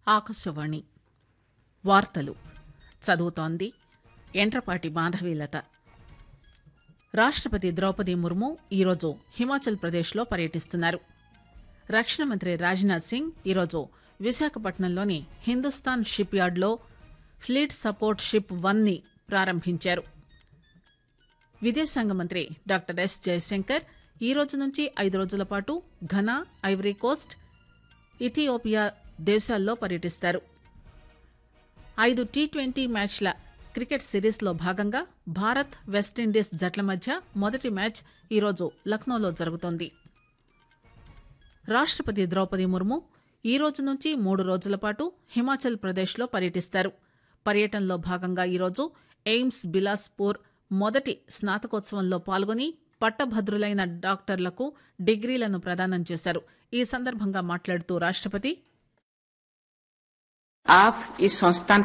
ఆకాశవాణి వార్తలు చదువుతోంది ఎంట్రపాటి మాధవీలత రాష్టపతి ద్రౌపది ముర్ము ఈరోజు హిమాచల్ ప్రదేశ్లో పర్యటిస్తున్నారు రక్షణ మంత్రి రాజ్నాథ్ సింగ్ ఈరోజు విశాఖపట్నంలోని హిందుస్థాన్ షిప్ యార్డ్లో ఫ్లీట్ సపోర్ట్ షిప్ వన్ ని ప్రారంభించారు విదేశాంగ మంత్రి డాక్టర్ ఎస్ జయశంకర్ ఈ రోజు నుంచి ఐదు రోజుల పాటు ఘనా ఐవరీ కోస్ట్ ఇథియోపియా దేశాల్లో పర్యటిస్తారు ఐదు టీ ట్వంటీ మ్యాచ్ల క్రికెట్ సిరీస్లో భాగంగా భారత్ వెస్టిండీస్ జట్ల మధ్య మొదటి మ్యాచ్ ఈరోజు లక్నోలో జరుగుతోంది రాష్టపతి ద్రౌపది ముర్ము ఈ రోజు నుంచి మూడు రోజుల పాటు హిమాచల్ ప్రదేశ్లో పర్యటిస్తారు పర్యటనలో భాగంగా ఈరోజు ఎయిమ్స్ బిలాస్పూర్ మొదటి స్నాతకోత్సవంలో పాల్గొని పట్టభద్రులైన డాక్టర్లకు డిగ్రీలను ప్రదానం చేశారు ఈ సందర్భంగా మాట్లాడుతూ రాష్టపతి आप इस संस्थान